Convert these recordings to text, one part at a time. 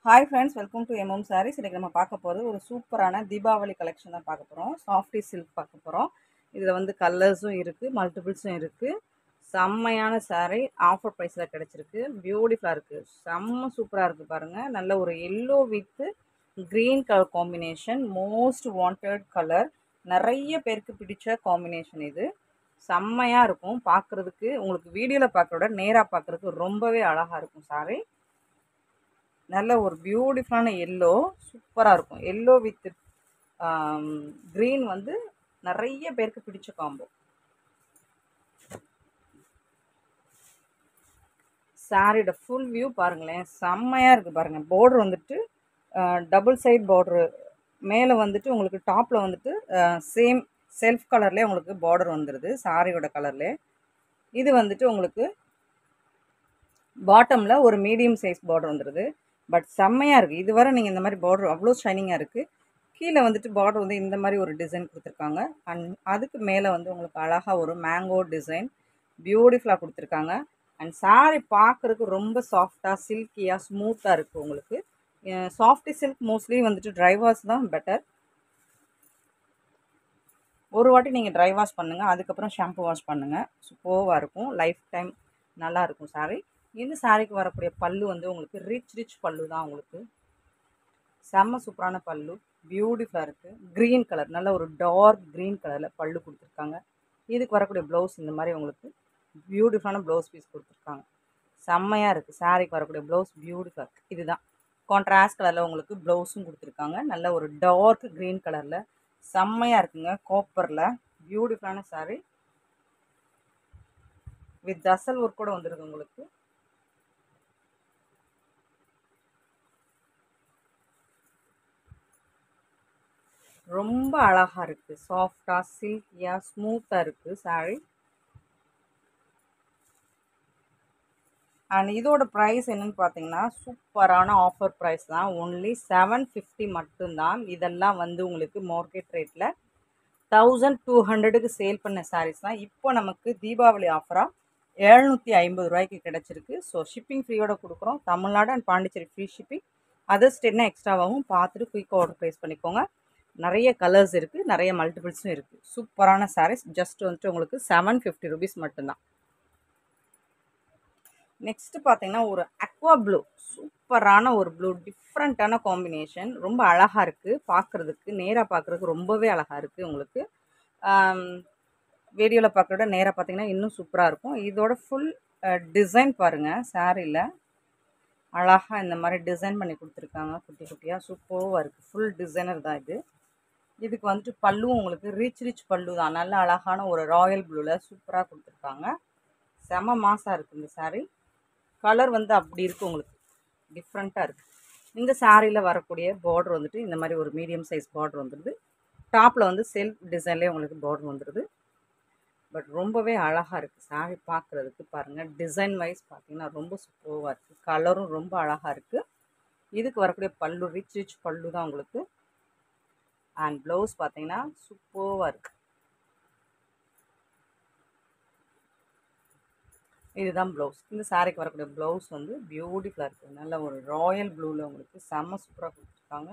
hi friends welcome to M M sarees இன்றைக்கி நம்ம பார்க்க போகிறது ஒரு சூப்பரான தீபாவளி கலெக்ஷன் தான் பார்க்க போகிறோம் சாஃப்டி சில்க் பார்க்க போகிறோம் இதில் வந்து கலர்ஸும் இருக்குது மல்டிபிள்ஸும் இருக்குது செம்மையான saree ஆஃபர் ப்ரைஸில் கிடச்சிருக்கு பியூட்டிஃபுல்லாக இருக்குது செம்ம சூப்பராக இருக்குது பாருங்கள் நல்ல ஒரு yellow with green colour combination most wanted colour நிறைய பேருக்கு பிடிச்ச காம்பினேஷன் இது செம்மையாக இருக்கும் பார்க்குறதுக்கு உங்களுக்கு வீடியோவில் பார்க்குறத விட நேராக பார்க்குறதுக்கு ரொம்பவே அழகாக இருக்கும் saree நல்ல ஒரு பியூட்டிஃபுல்லான எல்லோ சூப்பராக இருக்கும் எல்லோ வித் க்ரீன் வந்து நிறைய பேருக்கு பிடிச்ச காம்போ சாரியோட ஃபுல் வியூ பாருங்களேன் செம்மையாக இருக்குது பாருங்கள் border வந்துட்டு டபுள் சைட் border மேலே வந்துட்டு உங்களுக்கு டாப்பில் வந்துட்டு சேம் செல்ஃப் கலர்லேயே உங்களுக்கு border வந்துடுது சாரியோட கலர்லேயே இது வந்துட்டு உங்களுக்கு பாட்டமில் ஒரு மீடியம் சைஸ் border வந்துடுது பட் செம்மையாக இருக்குது இதுவரை நீங்கள் இந்த மாதிரி பார்டர் அவ்வளோ ஷைனிங்காக இருக்குது கீழே வந்துட்டு பார்டர் வந்து இந்த மாதிரி ஒரு டிசைன் கொடுத்துருக்காங்க அண்ட் அதுக்கு மேலே வந்து உங்களுக்கு அழகாக ஒரு மேங்கோ டிசைன் பியூட்டிஃபுல்லாக கொடுத்துருக்காங்க அண்ட் சாரி பார்க்குறதுக்கு ரொம்ப சாஃப்டாக சில்கியாக ஸ்மூத்தாக இருக்குது உங்களுக்கு சாஃப்டி சில்க் மோஸ்ட்லி வந்துட்டு ட்ரை வாஷ் தான் பெட்டர் ஒரு வாட்டி நீங்கள் ட்ரை வாஷ் பண்ணுங்கள் அதுக்கப்புறம் ஷாம்பு வாஷ் பண்ணுங்கள் சூப்பராக இருக்கும் லைஃப் டைம் நல்லா இருக்கும் சாரி இந்த சாரிக்கு வரக்கூடிய பல்லு வந்து உங்களுக்கு ரிச் ரிச் பல்லு தான் உங்களுக்கு செம்ம சூப்பரான பல்லு பியூட்டிஃபுல்லாக இருக்குது க்ரீன் கலர் நல்ல ஒரு டார்க் க்ரீன் கலரில் பல்லு கொடுத்துருக்காங்க இதுக்கு வரக்கூடிய ப்ளவுஸ் இந்த மாதிரி உங்களுக்கு பியூட்டிஃபுல்லான ப்ளவுஸ் பீஸ் கொடுத்துருக்காங்க செம்மையாக இருக்குது சாரிக்கு வரக்கூடிய ப்ளவுஸ் பியூட்டிஃபுல்லாக இருக்குது இதுதான் கான்ட்ராஸ்ட் கலரில் உங்களுக்கு ப்ளவுஸும் கொடுத்துருக்காங்க நல்ல ஒரு டார்க் க்ரீன் கலரில் செம்மையாக இருக்குங்க காப்பரில் பியூட்டிஃபுல்லான சாரீ வித் தசல் ஒர்க் கூட வந்துருக்கு உங்களுக்கு ரொம்ப அழகாக இருக்குது சாஃப்டாக சில்கியாக ஸ்மூத்தாக இருக்குது சாரீ அண்ட் இதோட ப்ரைஸ் என்னன்னு பார்த்தீங்கன்னா சூப்பரான ஆஃபர் ப்ரைஸ் தான் ஒன்லி செவன் ஃபிஃப்டி மட்டும்தான் இதெல்லாம் வந்து உங்களுக்கு மார்க்கெட் ரேட்டில் தௌசண்ட் டூ ஹண்ட்ரடுக்கு சேல் பண்ண சாரீஸ் தான் இப்போ நமக்கு தீபாவளி ஆஃபராக எழுநூற்றி ஐம்பது ரூபாய்க்கு கிடச்சிருக்கு ஸோ ஷிப்பிங் ஃப்ரீயோட கொடுக்குறோம் Tamil Nadu and Pondicherry free shipping other ஸ்டேட்னா எக்ஸ்ட்ராவாகவும் பார்த்துட்டு குயிக்காக ஆர்டர் ப்ளேஸ் பண்ணிக்கோங்க நிறைய கலர்ஸ் இருக்குது நிறைய மல்டிபிள்ஸும் இருக்குது சூப்பரான சாரீஸ் ஜஸ்ட் வந்துட்டு உங்களுக்கு செவன் ஃபிஃப்டி ருபீஸ் மட்டும்தான் நெக்ஸ்ட்டு பார்த்தீங்கன்னா ஒரு அக்வா ப்ளூ சூப்பரான ஒரு ப்ளூ டிஃப்ரெண்ட்டான காம்பினேஷன் ரொம்ப அழகாக இருக்குது பார்க்குறதுக்கு நேராக பார்க்குறதுக்கு ரொம்பவே அழகாக இருக்குது உங்களுக்கு வீடியோவில் பார்க்குறத நேராக பார்த்தீங்கன்னா இன்னும் சூப்பராக இருக்கும் இதோட ஃபுல் டிசைன் பாருங்கள் சாரியில் அழகாக இந்த மாதிரி டிசைன் பண்ணி கொடுத்துருக்காங்க குட்டி குட்டியாக சூப்பராக இருக்குது ஃபுல் டிசைனர் தான் இது இதுக்கு வந்துட்டு பல்லுவும் உங்களுக்கு ரிச் ரிச் பல்லு தான் நல்ல அழகான ஒரு ராயல் ப்ளூவில் சூப்பராக கொடுத்துருக்காங்க செம மாசாக இருக்குது இந்த சாரீ கலர் வந்து அப்படி இருக்குது உங்களுக்கு டிஃப்ரெண்ட்டாக இருக்குது இந்த சாரியில் வரக்கூடிய பார்டர் வந்துட்டு இந்த மாதிரி ஒரு மீடியம் சைஸ் பார்டர் வந்துடுது டாப்பில் வந்து செல்ஃப் டிசைன்லேயே உங்களுக்கு பார்டர் வந்துடுது பட் ரொம்பவே அழகாக இருக்குது சாரி பார்க்குறதுக்கு பாருங்கள் டிசைன் வைஸ் பார்த்தீங்கன்னா ரொம்ப சூப்பராக இருக்குது கலரும் ரொம்ப அழகாக இருக்குது இதுக்கு வரக்கூடிய பல்லு ரிச் ரிச் பல்லு தான் உங்களுக்கு அண்ட் ப்ளவுஸ் பார்த்தீங்கன்னா சூப்பராக இருக்குது இதுதான் ப்ளவுஸ் இந்த சாரிக்கு வரக்கூடிய ப்ளவுஸ் வந்து பியூட்டிஃபுல்லாக இருக்குது நல்ல ஒரு ராயல் ப்ளூவில் உங்களுக்கு செம்ம சூப்பராக கொடுத்துருக்காங்க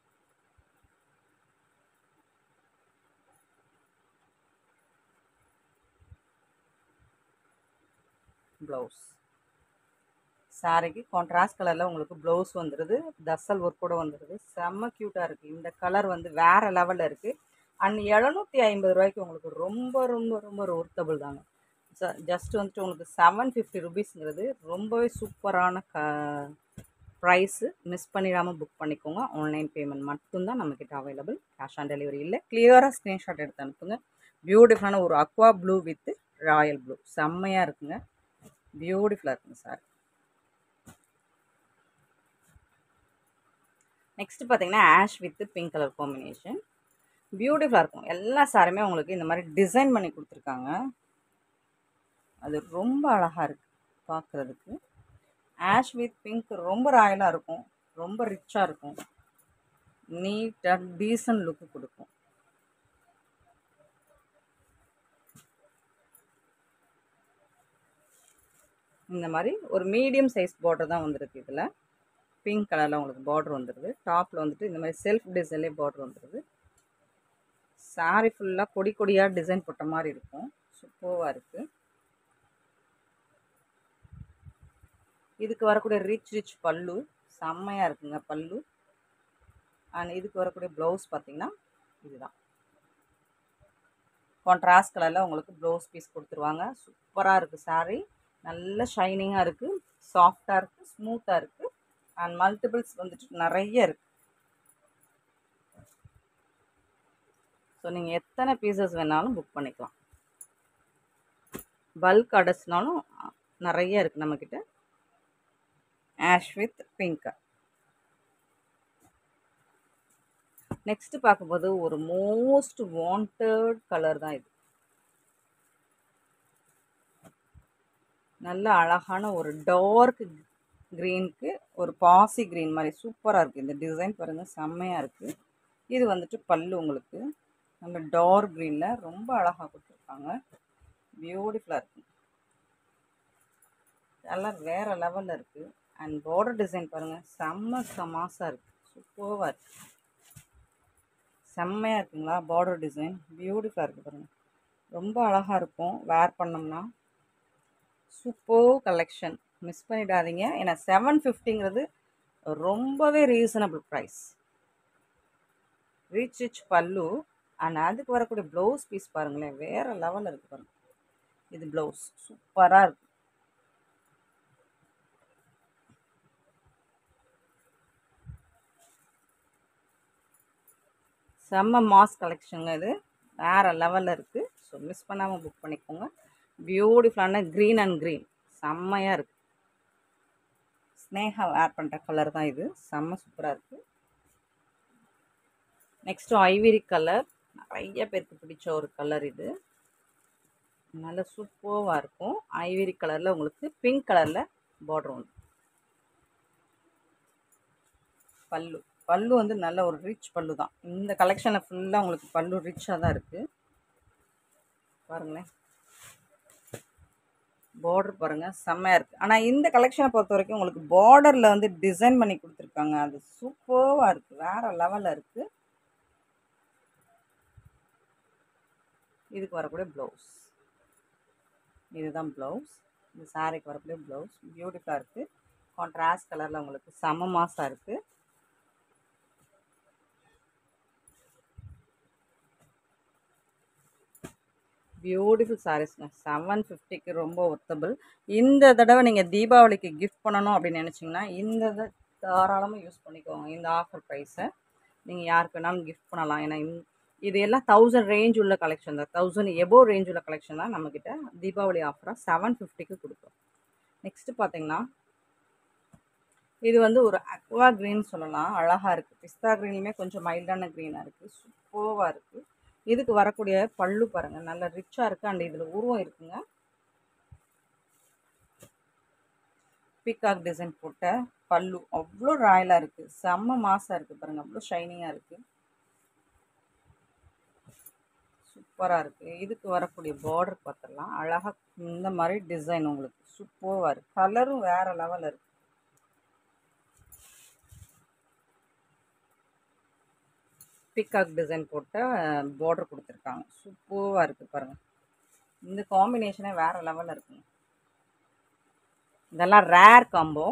ப்ளவுஸ் சாரிக்கு கான்ட்ராஸ்ட் கலரில் உங்களுக்கு ப்ளவுஸ் வந்துடுது தசல் ஒர்க் கூட வந்துடுது செம்ம க்யூட்டாக இருக்குது இந்த கலர் வந்து வேறு லெவலில் இருக்குது அண்ட் எழுநூற்றி ஐம்பது ரூபாய்க்கு உங்களுக்கு ரொம்ப ரொம்ப ரொம்ப ஒரு ஒர்த்தபிள் தாங்க ஜஸ்ட் வந்துட்டு உங்களுக்கு செவன் ஃபிஃப்டி ருபீஸுங்கிறது ரொம்பவே சூப்பரான க ப்ரைஸு மிஸ் பண்ணிடாமல் புக் பண்ணிக்கோங்க ஆன்லைன் பேமெண்ட் மட்டும்தான் நம்மக்கிட்ட அவைலபிள் கேஷ் ஆன் டெலிவரி இல்லை கிளியராக ஸ்க்ரீன்ஷாட் எடுத்து அனுப்புங்க பியூட்டிஃபுல்லான ஒரு aqua blue with royal blue செம்மையாக இருக்குங்க பியூட்டிஃபுல்லாக இருக்குங்க சார் நெக்ஸ்ட் பார்த்தீங்கன்னா ash with pink colour combination பியூட்டிஃபுல்லாக இருக்கும் எல்லா சாருமே உங்களுக்கு இந்த மாதிரி டிசைன் பண்ணி கொடுத்துருக்காங்க அது ரொம்ப அழகாக இருக்குது பார்க்குறதுக்கு ஆஷ் வித் பிங்க் ரொம்ப ராயலாக இருக்கும் ரொம்ப ரிச்சாக இருக்கும் நீட்டாக டீசன்ட் லுக்கு கொடுக்கும் இந்த மாதிரி ஒரு மீடியம் சைஸ் பார்டர் தான் வந்திருக்கு இதில் பிங்க் கலரில் உங்களுக்கு பார்டர் வந்துடுது டாப்பில் வந்துட்டு இந்த மாதிரி செல்ஃப் டிசைன்லேயே பார்டர் வந்துடுது சாரி ஃபுல்லாக கொடி கொடியாக டிசைன் போட்ட மாதிரி இருக்கும் சூப்பராக இருக்குது இதுக்கு வரக்கூடிய ரிச் ரிச் பல்லு செம்மையாக இருக்குங்க பல்லு அண்ட் இதுக்கு வரக்கூடிய ப்ளவுஸ் பார்த்திங்கன்னா இதுதான் கான்ட்ராஸ்ட் கலரில் உங்களுக்கு ப்ளவுஸ் பீஸ் கொடுத்துருவாங்க சூப்பராக இருக்குது சாரீ நல்ல ஷைனிங்காக இருக்குது சாஃப்டாக இருக்குது ஸ்மூத்தாக இருக்குது அண்ட் மல்டிபிள்ஸ் வந்துட்டு நிறைய இருக்குது ஸோ நீங்கள் எத்தனை பீசஸ் வேணாலும் புக் பண்ணிக்கலாம் பல்க் ஆர்டர்ஸ்னாலும் நிறைய இருக்குது நம்மக்கிட்ட ஆஷ் வித் பிங்க் நெக்ஸ்ட் பார்க்கும்போது ஒரு மோஸ்ட் வாண்டட் கலர் தான் இது நல்ல அழகான ஒரு டார்க் க்ரீனுக்கு ஒரு பாசி க்ரீன் மாதிரி சூப்பராக இருக்குது இந்த டிசைன் பாருங்கள் செம்மையாக இருக்குது இது வந்துட்டு பல்லு உங்களுக்கு நல்ல டார்க் க்ரீனில் ரொம்ப அழகாக கொடுத்துருக்காங்க பியூட்டிஃபுல்லாக இருக்குது எல்லாம் வேறு லெவலில் இருக்குது அண்ட் பார்டர் டிசைன் பாருங்கள் செம்ம சமாசாக இருக்குது சூப்பராக இருக்குது செம்மையாக இருக்குங்களா பார்டர் டிசைன் பியூட்டிஃபுல்லாக இருக்குது பாருங்கள் ரொம்ப அழகாக இருக்கும் வேர் பண்ணோம்னா சூப்பர் கலெக்ஷன் மிஸ் பண்ணிடாதீங்க ஏன்னா செவன் ஃபிஃப்டிங்கிறது ரொம்பவே reasonable price rich rich pallu and அதுக்கு வரக்கூடிய ப்ளவுஸ் பீஸ் பாருங்களேன் வேறு லெவலில் இருக்குது பாருங்கள் இது ப்ளவுஸ் சூப்பராக இருக்குது செம்ம மாஸ் கலெக்ஷனுங்க இது வேறு லெவலில் இருக்குது ஸோ மிஸ் பண்ணாமல் புக் பண்ணிக்கோங்க பியூட்டிஃபுல்லான க்ரீன் அண்ட் க்ரீன் செம்மையாக இருக்குது ஸ்னேகா வேர் பண்ணுற கலர் தான் இது செம்ம சூப்பராக இருக்குது நெக்ஸ்ட்டு ஐவிரி கலர் நிறைய பேருக்கு பிடிச்ச ஒரு கலர் இது நல்ல சூப்பராக இருக்கும் ஐவிரி கலரில் உங்களுக்கு பிங்க் கலரில் பார்டர் ஒன்று பல்லு பல்லு வந்து நல்ல ஒரு ரிச் பல்லு தான் இந்த கலெக்ஷனில் ஃபுல்லாக உங்களுக்கு பல்லு ரிச்சாக தான் இருக்குது பாருங்களேன் பார்டர் பாருங்கள் செம்மையாக இருக்குது ஆனால் இந்த கலெக்ஷனை பொறுத்த வரைக்கும் உங்களுக்கு பார்டரில் வந்து டிசைன் பண்ணி கொடுத்துருக்காங்க அது சூப்பராக இருக்குது வேறு லெவலில் இருக்குது இதுக்கு வரக்கூடிய ப்ளவுஸ் இதுதான் ப்ளவுஸ் இந்த சாரீக்கு வரக்கூடிய ப்ளவுஸ் பியூட்டிஃபுல்லாக இருக்குது கான்ட்ராஸ்ட் கலரில் உங்களுக்கு செம மாசாக இருக்குது பியூட்டிஃபுல் சாரீஸ்ங்க செவன் ஃபிஃப்டிக்கு ரொம்ப ஒர்த்தபிள் இந்த தடவை நீங்கள் தீபாவளிக்கு கிஃப்ட் பண்ணணும் அப்படின்னு நினச்சிங்கன்னா இந்த இதை தாராளமாக யூஸ் பண்ணிக்கோங்க இந்த ஆஃபர் ப்ரைஸை நீங்கள் யாருக்கு வேணாலும் கிஃப்ட் பண்ணலாம் ஏன்னா இந்த- இது எல்லாம் தௌசண்ட் ரேஞ்ச் உள்ள கலெக்ஷன் தான் தௌசண்ட் எபோ ரேஞ்ச் உள்ள கலெக்ஷன் தான் நம்மக்கிட்ட தீபாவளி ஆஃபராக செவன் ஃபிஃப்டிக்கு கொடுக்குறோம் நெக்ஸ்ட்டு பார்த்தீங்கன்னா இது வந்து ஒரு அக்வா க்ரீன் சொல்லலாம் அழகாக இருக்குது பிஸ்தா க்ரீன்லையுமே கொஞ்சம் மைல்டான க்ரீனாக இருக்குது சூப்பராக இருக்குது இதுக்கு வரக்கூடிய பல்லு பாருங்கள் நல்ல ரிச்சாக இருக்குது அண்ட் இதில் உருவம் இருக்குங்க பீகாக் டிசைன் போட்ட பல்லு அவ்வளோ ராயலாக இருக்குது செம்ம மாசாக இருக்குது பாருங்கள் அவ்வளோ ஷைனிங்காக இருக்குது சூப்பராக இருக்குது இதுக்கு வரக்கூடிய பார்டர் பார்த்துடலாம் அழகாக இந்த மாதிரி டிசைன் உங்களுக்கு சூப்பராக இருக்குது கலரும் வேறு லெவலில் இருக்குது பீகாக் டிசைன் போட்ட பார்டர் கொடுத்துருக்காங்க சூப்பராக இருக்குது பாருங்கள் இந்த காம்பினேஷனே வேறு லெவலில் இருக்குங்க இதெல்லாம் ரேர் காம்போ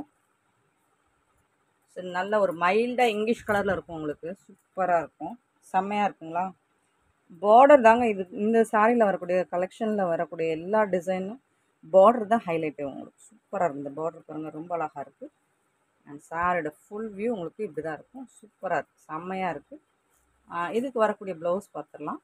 சரி நல்ல ஒரு மைல்டாக இங்கிலீஷ் கலரில் இருக்கும் உங்களுக்கு சூப்பராக இருக்கும் செம்மையாக இருக்குங்களா பார்டர் தாங்க இது இந்த சாரியில் வரக்கூடிய கலெக்ஷனில் வரக்கூடிய எல்லா டிசைனும் பார்டர் தான் ஹைலைட்டு உங்களுக்கு சூப்பராக இருக்கும் இந்த பார்டர் பாருங்கள் ரொம்ப அழகாக இருக்குது அண்ட் சாரியோட ஃபுல் வியூ உங்களுக்கு இப்படி தான் இருக்கும் சூப்பராக இருக்குது செம்மையாக இருக்குது இதுக்கு வரக்கூடிய ப்ளவுஸ் பார்த்துடலாம்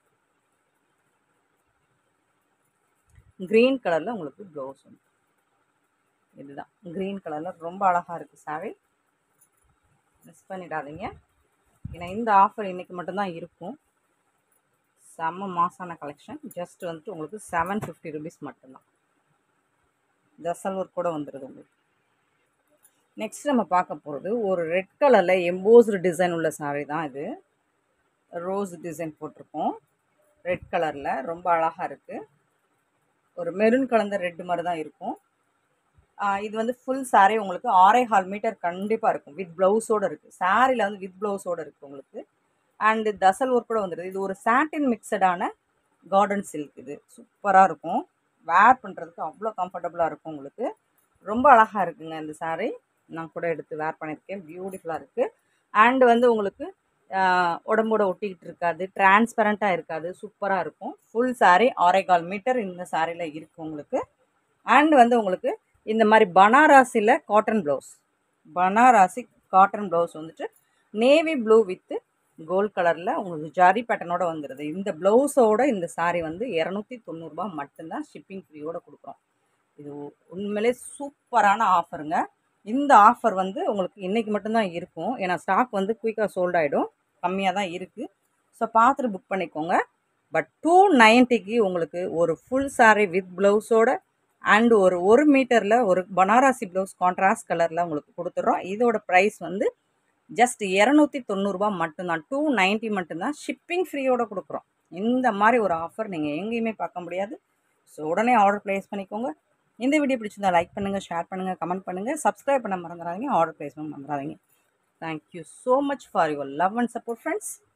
க்ரீன் கலரில் உங்களுக்கு ப்ளவுஸ் வந்து இதுதான் க்ரீன் கலரில் ரொம்ப அழகாக இருக்குது சாரி மிஸ் பண்ணிடாதீங்க ஏன்னா இந்த ஆஃபர் இன்றைக்கி மட்டும்தான் இருக்கும் செம்ம மாசான கலெக்ஷன் ஜஸ்ட் வந்துட்டு உங்களுக்கு செவன் ஃபிஃப்டி ருபீஸ் மட்டும்தான் ஜசல் ஒர்க் கூட வந்துடுது உங்களுக்கு நெக்ஸ்ட் நம்ம பார்க்க போகிறது ஒரு ரெட் கலரில் எம்போஸ்டு டிசைன் உள்ள சாரீ தான் இது ரோஸ் டிசைன் போட்டிருக்கோம் ரெட் கலரில் ரொம்ப அழகாக இருக்குது ஒரு மெரூன் கலந்த ரெட் மாதிரி தான் இருக்கும் இது வந்து ஃபுல் saree உங்களுக்கு ஆறே ஹால் மீட்டர் கண்டிப்பாக இருக்கும் வித் ப்ளவுஸோடு இருக்குது சாரியில் வந்து வித் ப்ளவுஸோடு இருக்குது உங்களுக்கு அண்டு தசல் ஒர்க் கூட வந்துடுது இது ஒரு சாட்டின் மிக்சடான கார்டன் சில்க் இது சூப்பராக இருக்கும் வேர் பண்ணுறதுக்கு அவ்வளோ கம்ஃபர்டபுளாக இருக்கும் உங்களுக்கு ரொம்ப அழகாக இருக்குங்க இந்த saree நான் கூட எடுத்து வேர் பண்ணியிருக்கேன் பியூட்டிஃபுல்லாக இருக்குது அண்டு வந்து உங்களுக்கு ஆஹ், உடம்போட ஒட்டிக்கிட்டு இருக்காது டிரான்ஸ்பரண்ட்டாக இருக்காது சூப்பராக இருக்கும் ஃபுல் saree ஆரேகால் மீட்டர் இந்த சாரியில் இருக்குது உங்களுக்கு அண்ட் வந்து உங்களுக்கு இந்த மாதிரி பனாராசியில் cotton blouse Banarasi cotton blouse வந்துட்டு நேவி ப்ளூ வித்து கோல்ட் கலரில் உங்களுக்கு ஜரி பேட்டர்னோட வந்துடுது இந்த ப்ளவுஸோட இந்த saree வந்து இரநூத்தி தொண்ணூறுபா மட்டும்தான் ஷிப்பிங் ஃப்ரீயோட கொடுக்குறோம் இது உண்மையிலே சூப்பரான ஆஃபருங்க இந்த ஆஃபர் வந்து உங்களுக்கு இன்றைக்கி மட்டும்தான் இருக்கும் ஏன்னா ஸ்டாக் வந்து குயிக்காக சோல்ட் ஆகிடும் கம்மியாக தான் இருக்குது ஸோ பார்த்துட்டு புக் பண்ணிக்கோங்க பட் டூ நைன்ட்டிக்கு உங்களுக்கு ஒரு ஃபுல் saree வித் ப்ளவுஸோட அண்ட் ஒரு ஒரு மீட்டரில் ஒரு பனாரசி ப்ளவுஸ் கான்ட்ராஸ்ட் கலரில் உங்களுக்கு கொடுத்துட்றோம் இதோட ப்ரைஸ் வந்து ஜஸ்ட் இரநூத்தி தொண்ணூறுபா மட்டும்தான் டூ நைன்ட்டி மட்டும்தான் ஷிப்பிங் ஃப்ரீயோட கொடுக்குறோம் இந்த மாதிரி ஒரு ஆஃபர் நீங்கள் எங்கேயுமே பார்க்க முடியாது ஸோ உடனே ஆர்டர் ப்ளேஸ் பண்ணிக்கோங்க இந்த வீடியோ பிடிச்சிருந்தா லைக் பண்ணுங்கள் ஷேர் பண்ணுங்கள் கமெண்ட் பண்ணுங்கள் சப்ஸ்கிரைப் பண்ண மறந்துடாதீங்க ஆர்டர் ப்ளேஸ் பண்ண மறந்துடாதீங்க thank you so much for your love and support friends